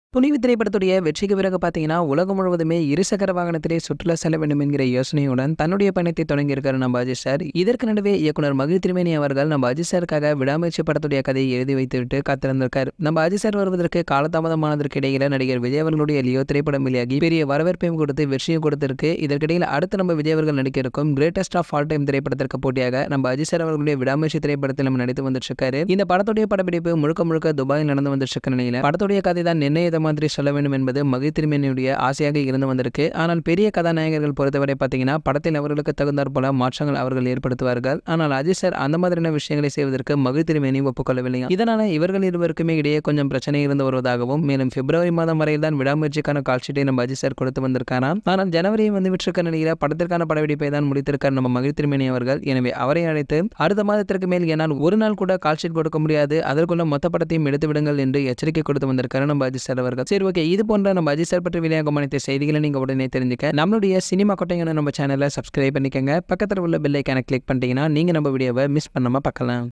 துணிவு திரைப்படத்துடைய வெற்றிக்கு பிறகு பார்த்தீங்கன்னா, உலகம் முழுவதுமே இருசக்கர வாகனத்திலே சுற்றுலா செல்ல வேண்டும் என்கிற யோசனையுடன் தன்னுடைய பயணத்தை தொடங்கியிருக்காரு நம்ம அஜித் சார். இதற்கு நடுவே இயக்குனர் மகிழ் திருமேனி அவர்கள் நம்ம அஜித் சாருக்காக விடாமுயற்சி படத்துடைய கதையை எழுதி வைத்துவிட்டு காத்திருந்திருக்கார். நம்ம அஜித் சார் வருவதற்கு காலதாமதமானதற்கு இடையில நடிகர் விஜய் அவர்களுடைய லியோ திரைப்படம் வெளியாகி பெரிய வரவேற்பையும் கொடுத்து வெற்றியும் கொடுத்திருக்கு. இதற்கிடையில் அடுத்து நம்ம விஜய் அவர்கள் நடிக்க இருக்கும் கிரேட்டஸ்ட் ஆஃப் ஆல் டைம் திரைப்படத்திற்கு போட்டியாக நம்ம அஜித் சார் அவர்களுடைய விடாமுயற்சி திரைப்படத்தில் நம்ம நடித்து வந்துட்டு இருக்காரு. இந்த படத்துடைய படப்பிடிப்பு முழுக்க முழுக்க துபாயில் நடந்து வந்துட்டு இருக்க நிலையில படத்துடைய கதை தான் நிர்ணயித்த மாதிரி சொல்ல வேண்டும் என்பது மகிழ் திருமேனியுடைய ஆசையாக இருந்து வந்திருக்கு. ஆனால் பெரிய கதாநாயகர்கள் பொறுத்தவரை பார்த்தீங்கன்னா, படத்தில் அவர்களுக்கு தகுந்தாற் போல மாற்றங்கள் அவர்கள் ஏற்படுத்துவார்கள். ஆனால் அஜித் சார் அந்த மாதிரியான விஷயங்களை செய்வதற்கு மகிழ் திருமேனி ஒப்புக்கொள்ளவில்லையாம். இதனால இவர்கள் இருவருக்குமே இடையே கொஞ்சம் பிரச்சனை இருந்து வருவதாகவும், மேலும் பிப்ரவரி மாதம் வரையில் தான் விடாமுயற்சிக்கான கால் ஷீட்டை நம்ம அஜித் சார் கொடுத்து வந்திருக்காராம். ஆனால் ஜனவரி வந்துவிட்டிருக்க நிலையில படத்திற்கான படப்பிடிப்பை தான் முடித்திருக்கார் நம்ம மகிழ் திருமேனி அவர்கள். எனவே அவரை அழைத்து அடுத்த மாதத்திற்கு மேல் என்னால் ஒரு நாள் கூட கால் ஷீட் கொடுக்க முடியாது. அதற்குள்ள மொத்த படத்தையும் எடுத்து விடுங்கள் என்று எச்சரிக்கை கொடுத்து வந்திருக்காரு நம்ம அஜித் சார் அவர்கள். சரி ஓகே இது போன்ற நம்ம அஜித் சார் பற்றி வெளியாகும் அனைத்து செய்திகளை நீங்க உடனே தெரிஞ்சுக்க நம்மளுடைய சினிமா கொட்டையான நம்ம சேனலை சப்ஸ்கிரைப் பண்ணிக்கங்க. பக்கத்தில் உள்ள பெல் ஐக்கானை கிளிக் பண்ணிட்டீங்கன்னா நீங்க நம்ம வீடியோவை மிஸ் பண்ணாம பார்க்கலாம்.